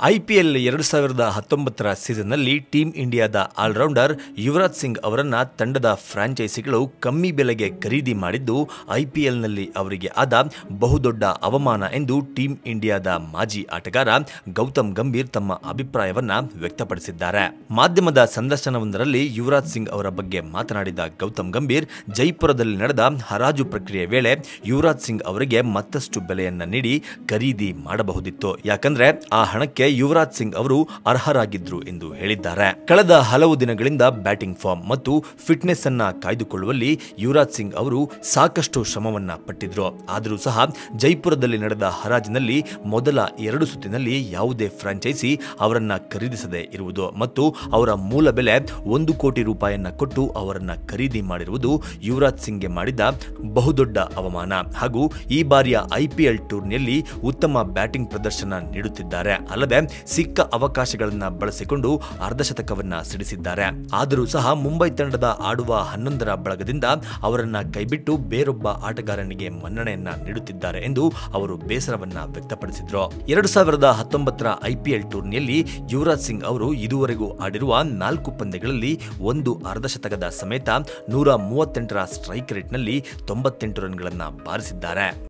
IPL ಎರಡು ಸಾವಿರದ ಹತ್ತೊಂಬತ್ತರ ಸೀಸನ್ನಲ್ಲಿ ಟೀಂ ಇಂಡಿಯಾದ ಆಲ್ರೌಂಡರ್ ಯುವರಾಜ್ ಸಿಂಗ್ ಅವರನ್ನ ತಂಡದ ಫ್ರಾಂಚೈಸಿಗಳು ಕಮ್ಮಿ ಬೆಲೆಗೆ ಖರೀದಿ ಮಾಡಿದ್ದು ಐಪಿಎಲ್ನಲ್ಲಿ ಅವರಿಗೆ ಆದ ಬಹುದೊಡ್ಡ ಅವಮಾನ ಎಂದು ಟೀಂ ಇಂಡಿಯಾದ ಮಾಜಿ ಆಟಗಾರ ಗೌತಮ್ ಗಂಭೀರ್ ತಮ್ಮ ಅಭಿಪ್ರಾಯವನ್ನ ವ್ಯಕ್ತಪಡಿಸಿದ್ದಾರೆ ಮಾಧ್ಯಮದ ಸಂದರ್ಶನವೊಂದರಲ್ಲಿ ಯುವರಾಜ್ ಸಿಂಗ್ ಅವರ ಬಗ್ಗೆ ಮಾತನಾಡಿದ ಗೌತಮ್ ಗಂಭೀರ್ ಜೈಪುರದಲ್ಲಿ ನಡೆದ ಹರಾಜು ಪ್ರಕ್ರಿಯೆ ವೇಳೆ ಯುವರಾಜ್ ಸಿಂಗ್ ಅವರಿಗೆ ಮತ್ತಷ್ಟು ಬೆಲೆಯನ್ನ ನೀಡಿ ಖರೀದಿ ಮಾಡಬಹುದಿತ್ತು ಯಾಕಂದ್ರೆ ಆ ಹಣಕ್ಕೆ ಯುವರಾಜ್ ಸಿಂಗ್ ಅವರು ಅರ್ಹರಾಗಿದ್ರು ಎಂದು ಹೇಳಿದ್ದಾರೆ ಕಳೆದ ಹಲವು ದಿನಗಳಿಂದ ಬ್ಯಾಟಿಂಗ್ ಫಾರ್ಮ್ ಮತ್ತು ಫಿಟ್ನೆಸ್ ಅನ್ನ ಕಾಯ್ದುಕೊಳ್ಳುವಲ್ಲಿ ಯುವರಾಜ್ ಸಿಂಗ್ ಅವರು ಸಾಕಷ್ಟು ಶ್ರಮವನ್ನ ಪಟ್ಟಿದ್ರು ಆದರೂ ಸಹ ಜೈಪುರದಲ್ಲಿ ನಡೆದ ಹರಾಜಿನಲ್ಲಿ ಮೊದಲ ಎರಡು ಸುತ್ತಿನಲ್ಲಿ ಯಾವುದೇ ಫ್ರಾಂಚೈಸಿ ಅವರನ್ನ ಖರೀದಿಸದೆ ಇರುವುದು ಮತ್ತು ಅವರ ಮೂಲ ಬೆಲೆ ಒಂದು ಕೋಟಿ ರೂಪಾಯಿಯನ್ನ ಕೊಟ್ಟು ಅವರನ್ನ ಖರೀದಿ ಮಾಡಿರುವುದು ಯುವರಾಜ್ ಸಿಂಗ್ಗೆ ಮಾಡಿದ ಬಹುದೊಡ್ಡ ಅವಮಾನ ಹಾಗೂ ಈ ಬಾರಿಯ ಐಪಿಎಲ್ ಟೂರ್ನಿಯಲ್ಲಿ ಉತ್ತಮ ಬ್ಯಾಟಿಂಗ್ ಪ್ರದರ್ಶನ ನೀಡುತ್ತಿದ್ದಾರೆ ಅಲ್ಲದೆ ಸಿಕ್ಕ ಅವಕಾಶಗಳನ್ನ ಬಳಸಿಕೊಂಡು ಅರ್ಧಶತಕವನ್ನ ಸಿಡಿಸಿದ್ದಾರೆ ಆದರೂ ಸಹ ಮುಂಬೈ ತಂಡದ ಆಡುವ ಹನ್ನೊಂದರ ಬಳಗದಿಂದ ಅವರನ್ನ ಕೈಬಿಟ್ಟು ಬೇರೊಬ್ಬ ಆಟಗಾರನಿಗೆ ಮನ್ನಣೆಯನ್ನ ನೀಡುತ್ತಿದ್ದಾರೆ ಎಂದು ಅವರು ಬೇಸರವನ್ನ ವ್ಯಕ್ತಪಡಿಸಿದ್ರು ಎರಡು ಸಾವಿರದ ಹತ್ತೊಂಬತ್ತರ ಐಪಿಎಲ್ ಟೂರ್ನಿಯಲ್ಲಿ ಯುವರಾಜ್ ಸಿಂಗ್ ಅವರು ಇದುವರೆಗೂ ಆಡಿರುವ ನಾಲ್ಕು ಪಂದ್ಯಗಳಲ್ಲಿ ಒಂದು ಅರ್ಧಶತಕದ ಸಮೇತ ನೂರ ಮೂವತ್ತೆಂಟರ ಸ್ಟ್ರೈಕ್ ರೇಟ್ನಲ್ಲಿ ತೊಂಬತ್ತೆಂಟು ರನ್ಗಳನ್ನ ಬಾರಿಸಿದ್ದಾರೆ